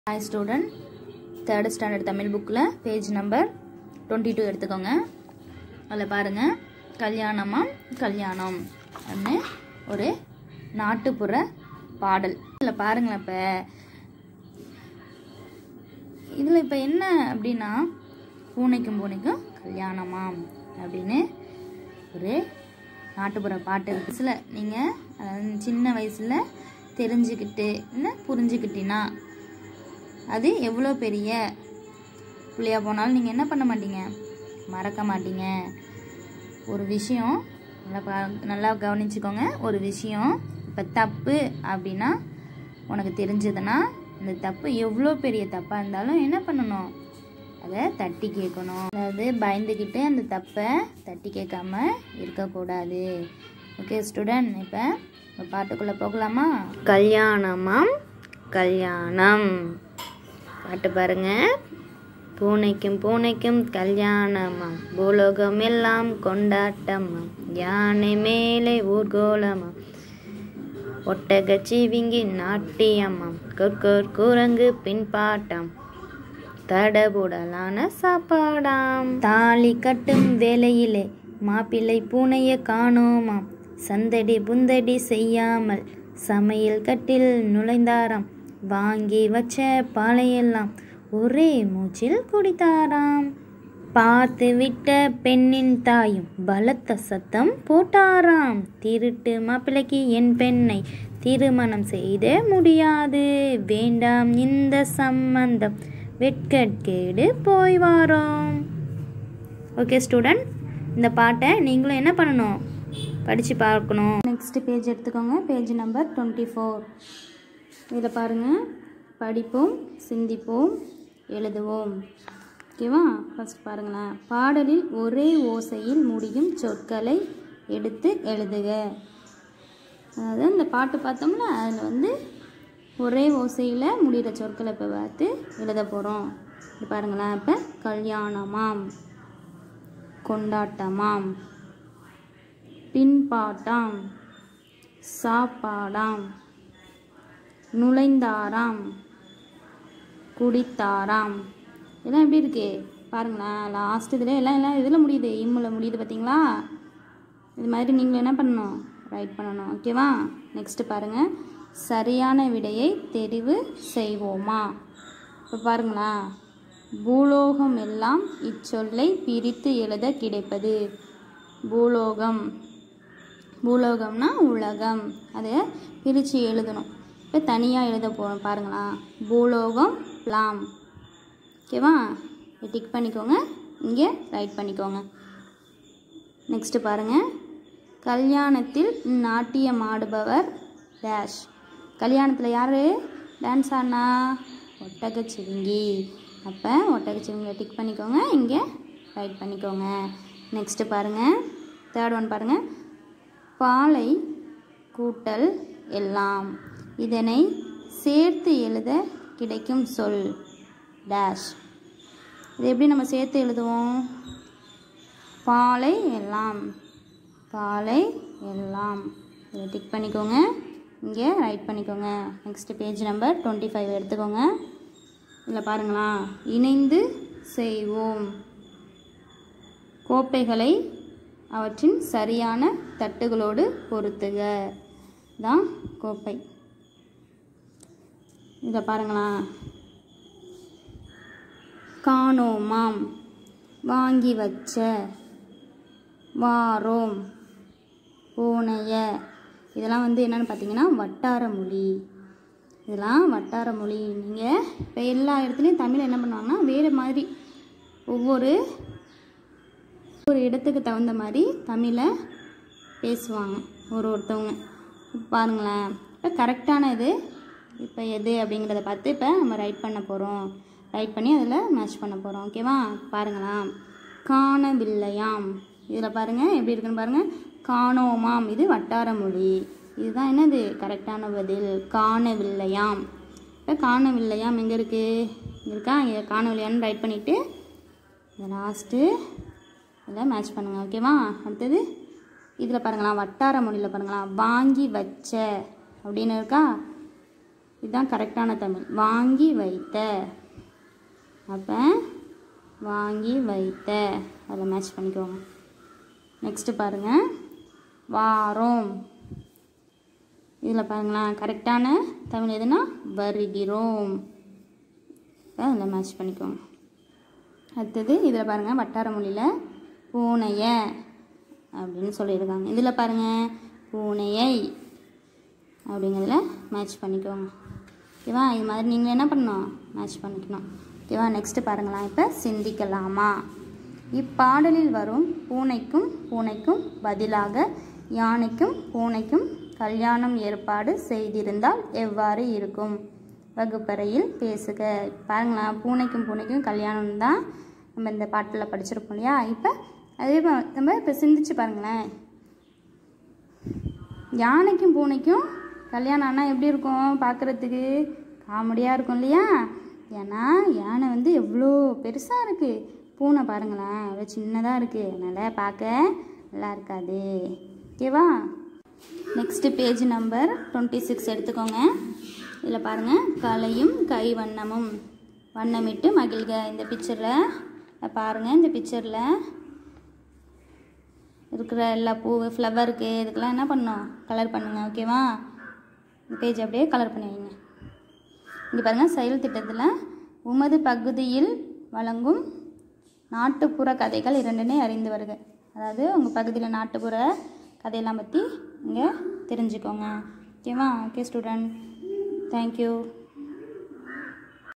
hi student third standard Tamil புக்கில் page number twenty two எடுத்துக்கோங்க அதில் பாருங்கள் கல்யாணமா கல்யாணம் அப்படின்னு ஒரு நாட்டுப்புற பாடல் இதில் பாருங்களேன் இப்போ இதில் இப்போ என்ன அப்படின்னா பூனைக்கும் பூனைக்கும் கல்யாணமாம் அப்படின்னு ஒரு நாட்டுப்புற பாட்டு இருக்கு சில நீங்கள் அதாவது சின்ன வயசில் தெரிஞ்சுக்கிட்டு என்ன புரிஞ்சுக்கிட்டீங்கன்னா அது எவ்வளோ பெரிய பிள்ளையா போனாலும் நீங்கள் என்ன பண்ண மாட்டீங்க மறக்க மாட்டீங்க ஒரு விஷயம் நல்லா பா நல்லா கவனிச்சுக்கோங்க ஒரு விஷயம் இப்போ தப்பு அப்படின்னா உனக்கு தெரிஞ்சதுன்னா இந்த தப்பு எவ்வளோ பெரிய தப்பாக இருந்தாலும் என்ன பண்ணணும் அதை தட்டி கேட்கணும் அதாவது பயந்துக்கிட்டு அந்த தப்பை தட்டி கேட்காம இருக்கக்கூடாது ஓகே ஸ்டூடெண்ட் இப்போ பாட்டுக்குள்ளே போகலாமா கல்யாணமாம் கல்யாணம் பாட்டு பாருங்க பூனைக்கும் பூனைக்கும் கல்யாணமாம் பூலோகம் எல்லாம் கொண்டாட்டமாம் யானை மேலே ஊர்கோலமாம் ஒட்டகச்சிவிங்கி நாட்டியமாம் கொற்கோர் குரங்கு பின்பாட்டம் தடபுடலான சாப்பாடாம் தாலி கட்டும் வேலையிலே மாப்பிள்ளை பூனைய காணோமாம் சந்தடி புந்தடி செய்யாமல் சமையல் கட்டில் நுழைந்தாராம் வாங்கி வச்ச பாலையெல்லாம் ஒரே மூச்சில் குடித்தாராம் பார்த்து விட்ட பெண்ணின் தாயும் பலத்த சத்தம் போட்டாராம் திருட்டு மாப்பிள்ளைக்கு என் பெண்ணை திருமணம் செய்த முடியாது வேண்டாம் இந்த சம்பந்தம் வெட்கட்கேடு போய் வாரோம் ஓகே ஸ்டூடெண்ட் இந்த பாட்டை நீங்களும் என்ன பண்ணணும் படித்து பார்க்கணும் நெக்ஸ்ட் பேஜ் எடுத்துக்கோங்க பேஜ் நம்பர் டுவெண்ட்டி ஃபோர் இதில் பாருங்கள் படிப்போம் சிந்திப்போம் எழுதுவோம் ஓகேவா ஃபஸ்ட் பாருங்களேன் பாடலில் ஒரே ஓசையில் முடியும் சொற்களை எடுத்து எழுதுக அதாவது இந்த பாட்டு பார்த்தோம்னா அதில் வந்து ஒரே ஓசையில் முடிகிற சொற்களை இப்போ பார்த்து எழுத போகிறோம் இது பாருங்களேன் இப்போ கல்யாணமாம் கொண்டாட்டமாம் பின்பாட்டாம் சாப்பாடாம் நுழைந்தாராம் குடித்தாராம் இதெல்லாம் எப்படி இருக்கு பாருங்களேன் லாஸ்ட் இதில் எல்லாம் எல்லாம் இதில் முடியுது இம்மில் முடியுது பார்த்தீங்களா இது மாதிரி நீங்கள் என்ன பண்ணணும் ரைட் பண்ணணும் ஓகேவா நெக்ஸ்ட்டு பாருங்கள் சரியான விடையை தெரிவு செய்வோமா இப்போ பாருங்களேன் பூலோகம் எல்லாம் இச்சொல்லை பிரித்து எழுத கிடைப்பது பூலோகம் பூலோகம்னா உலகம் அதை பிரித்து எழுதணும் இப்போ தனியாக எழுத போகிறோம் பாருங்களா பூலோகம் பிளாம் ஓகேவா டிக் பண்ணிக்கோங்க இங்கே ரைட் பண்ணிக்கோங்க நெக்ஸ்ட்டு பாருங்கள் கல்யாணத்தில் நாட்டியம் ஆடுபவர் டேஷ் கல்யாணத்தில் யார் டான்ஸ் ஆடினா ஒட்டகச்சிவிங்கி அப்போ ஒட்டகச்சிவிங்கியை டிக் பண்ணிக்கோங்க இங்கே ரைட் பண்ணிக்கோங்க நெக்ஸ்ட்டு பாருங்கள் தேர்ட் ஒன் பாருங்கள் பாலை கூட்டல் எல்லாம் இதனை சேர்த்து எழுத கிடைக்கும் சொல் டேஷ் இது எப்படி நம்ம சேர்த்து எழுதுவோம் பாலை எல்லாம் பாலை எல்லாம் இதை டிக் பண்ணிக்கோங்க இங்கே ரைட் பண்ணிக்கோங்க next page number twenty five எடுத்துக்கோங்க இதில் பாருங்களா இணைந்து செய்வோம் கோப்பைகளை அவற்றின் சரியான தட்டுகளோடு பொருத்துக தான் கோப்பை இதை பாருங்களா காணோமாம் வாங்கி வச்ச வாரோம் பூனைய இதெல்லாம் வந்து என்னென்னு பார்த்தீங்கன்னா வட்டார மொழி இதெல்லாம் வட்டார மொழி நீங்கள் இப்போ எல்லா இடத்துலையும் தமிழ் என்ன பண்ணுவாங்கன்னா வேறு மாதிரி ஒவ்வொரு ஒரு இடத்துக்கு தகுந்த மாதிரி தமிழை பேசுவாங்க ஒரு ஒருத்தவங்க பாருங்களேன் இப்போ கரெக்டான இது இப்போ எது அப்படிங்கிறத பார்த்து இப்போ நம்ம ரைட் பண்ண போகிறோம் ரைட் பண்ணி அதில் மேட்ச் பண்ண போகிறோம் ஓகேவா பாருங்களாம் காணவில்லையாம் இதில் பாருங்கள் எப்படி இருக்குன்னு பாருங்கள் காணோமாம் இது வட்டார மொழி இதுதான் என்னது கரெக்டான பதில் காணவில்லையாம் இப்போ காணவில்லையாம் எங்கே இருக்குது இருக்கா இதை காணவில்லையான்னு ரைட் பண்ணிவிட்டு இந்த லாஸ்ட்டு இதில் மேட்ச் பண்ணுங்கள் ஓகேவா அடுத்தது இதில் பாருங்களா வட்டார மொழியில் பாருங்களா வாங்கி வச்ச அப்படின்னு இருக்கா இதுதான் கரெக்டான தமிழ் வாங்கி வைத்த அப்போ வாங்கி வைத்த அதில் மேட்ச் பண்ணிக்கோங்க நெக்ஸ்ட்டு பாருங்கள் வாரோம் இதில் பாருங்களேன் கரெக்டான தமிழ் எதுனா வருகிறோம் அதில் மேட்ச் பண்ணிக்கோங்க அடுத்தது இதில் பாருங்கள் வட்டார மொழியில் பூனைய அப்படின்னு சொல்லியிருக்காங்க இதில் பாருங்கள் பூனையை அப்படிங்கிறதுல மேட்ச் பண்ணிக்கோங்க ஓகேவா இது மாதிரி நீங்கள் என்ன பண்ணணும் மேட்ச் பண்ணிக்கணும் ஓகேவா நெக்ஸ்ட்டு பாருங்களா இப்போ சிந்திக்கலாமா இப்பாடலில் வரும் பூனைக்கும் பூனைக்கும் பதிலாக யானைக்கும் பூனைக்கும் கல்யாணம் ஏற்பாடு செய்திருந்தால் எவ்வாறு இருக்கும் வகுப்பறையில் பேசுக பாருங்களேன் பூனைக்கும் பூனைக்கும் கல்யாணம் தான் நம்ம இந்த பாட்டில் படிச்சிருப்போம் இல்லையா இப்போ அதே மா- நம்ம இப்போ சிந்திச்சு பாருங்களேன் யானைக்கும் பூனைக்கும் கல்யாணம் ஆனால் எப்படி இருக்கும் பார்க்குறதுக்கு காமெடியாக இருக்கும் இல்லையா ஏன்னா யானை வந்து எவ்வளோ பெருசாக இருக்குது பூனை பாருங்களேன் எவ்வளோ சின்னதாக இருக்குது அதனால் பார்க்க நல்லா இருக்காது ஓகேவா next page number twenty six எடுத்துக்கோங்க இதில் பாருங்கள் கலையும் கை வண்ணமும் வண்ணமிட்டு மகிழ்க இந்த பிக்சரில் பாருங்கள் இந்த பிக்சரில் இருக்கிற எல்லா பூ ஃப்ளவருக்கு இதுக்கெல்லாம் என்ன பண்ணணும் கலர் பண்ணுங்கள் ஓகேவா இந்த பேஜ் அப்படியே கலர் பண்ணி வைங்க இங்கே பாருங்கள் செயல் திட்டத்தில் உமது பகுதியில் வழங்கும் நாட்டுப்புற கதைகள் இரண்டுனே அறிந்து வருக அதாவது உங்கள் பகுதியில் நாட்டுப்புற கதையெல்லாம் பற்றி இங்கே தெரிஞ்சுக்கோங்க ஓகேவா ஓகே ஸ்டூடெண்ட் தேங்க்யூ